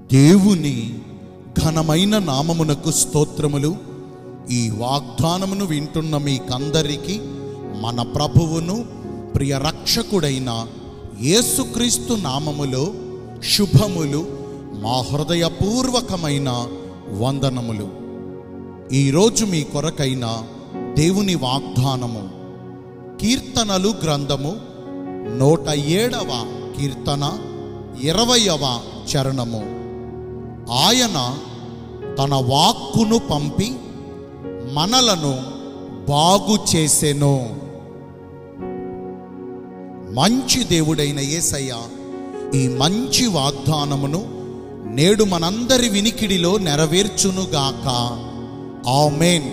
దేవుని ఘనమైన నామమునకు స్తోత్రములు ఈ వాగ్దానమును వింటున్న మీకందరికీ మన ప్రభువును ప్రియ రక్షకుడైన యేసుక్రీస్తు నామములో శుభములు మా హృదయపూర్వకమైన వందనములు ఈరోజు మీ కొరకైన దేవుని వాగ్దానము కీర్తనలు గ్రంథము నూట ఏడవ కీర్తన ఇరవయవ చరణము ఆయన తన వాక్కును పంపి మనలను బాగు చేసెను మంచి దేవుడైన యేసయ్య ఈ మంచి వాగ్దానమును నేడు మనందరి వినికిడిలో నెరవేర్చునుగాక ఆమేన్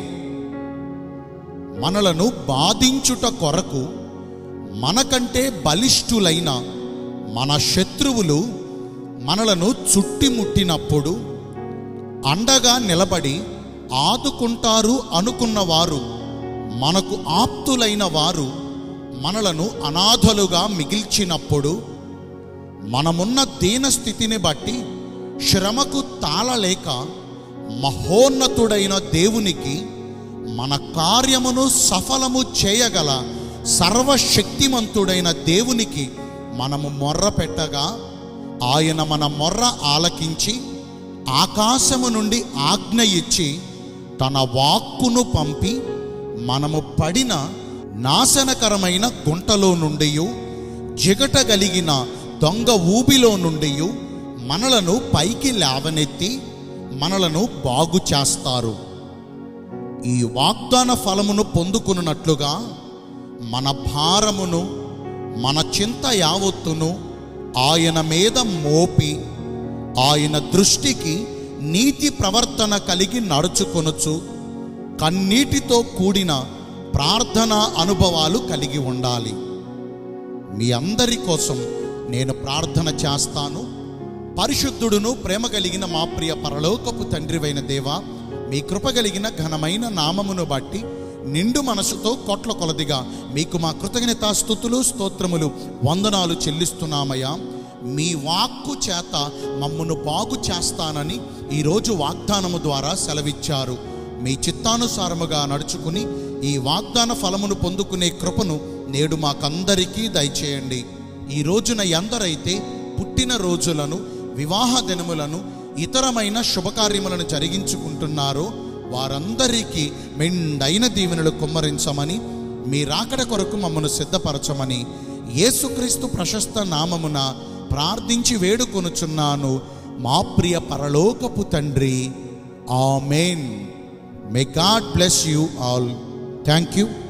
మనలను బాధించుట కొరకు మనకంటే బలిష్ఠులైన మన శత్రువులు మనలను చుట్టిముట్టినప్పుడు అండగా నిలబడి ఆదుకుంటారు అనుకున్న వారు మనకు ఆప్తులైన వారు మనలను అనాథలుగా మిగిల్చినప్పుడు మనమున్న దీన స్థితిని బట్టి శ్రమకు తాళలేక మహోన్నతుడైన దేవునికి మన కార్యమును సఫలము చేయగల సర్వశక్తిమంతుడైన దేవునికి మనము మొర్ర పెట్టగా ఆయన మన మొర్ర ఆలకించి ఆకాశము నుండి ఆజ్ఞ ఇచ్చి తన వాక్కును పంపి మనము పడిన నాశనకరమైన గుంటలో నుండి జిగటగలిగిన దొంగ ఊబిలో నుండి మనలను పైకి లేవనెత్తి మనలను బాగు చేస్తారు ఈ వాగ్దాన ఫలమును పొందుకున్నట్లుగా మన భారమును మన చింత యావత్తును ఆయన మీద మోపి ఆయన దృష్టికి నీతి ప్రవర్తన కలిగి నడుచుకొనుచు కన్నీటితో కూడిన ప్రార్థన అనుభవాలు కలిగి ఉండాలి మీ అందరి కోసం నేను ప్రార్థన చేస్తాను పరిశుద్ధుడును ప్రేమ కలిగిన మా ప్రియ పరలోకపు తండ్రివైన దేవ మీ కృప కలిగిన ఘనమైన నామమును బట్టి నిండు మనసుతో కోట్ల కొలదిగా మీకు మా కృతజ్ఞతా స్థుతులు స్తోత్రములు వందనాలు చెల్లిస్తున్నామయ్యా మీ వాక్కు చేత మమ్మను బాగు చేస్తానని ఈరోజు వాగ్దానము ద్వారా సెలవిచ్చారు మీ చిత్తానుసారముగా నడుచుకుని ఈ వాగ్దాన ఫలమును పొందుకునే కృపను నేడు మాకందరికీ దయచేయండి ఈ రోజున ఎందరైతే పుట్టిన రోజులను వివాహ దినములను ఇతరమైన శుభకార్యములను జరిగించుకుంటున్నారో వారందరికీ మెండైన దీవెనలు కుమ్మరించమని మీ రాకడ కొరకు మమ్మను సిద్ధపరచమని యేసుక్రీస్తు ప్రశస్త నామమున ప్రార్థించి వేడుకొనుచున్నాను మా ప్రియ పరలోకపు తండ్రి amen may God bless you all thank you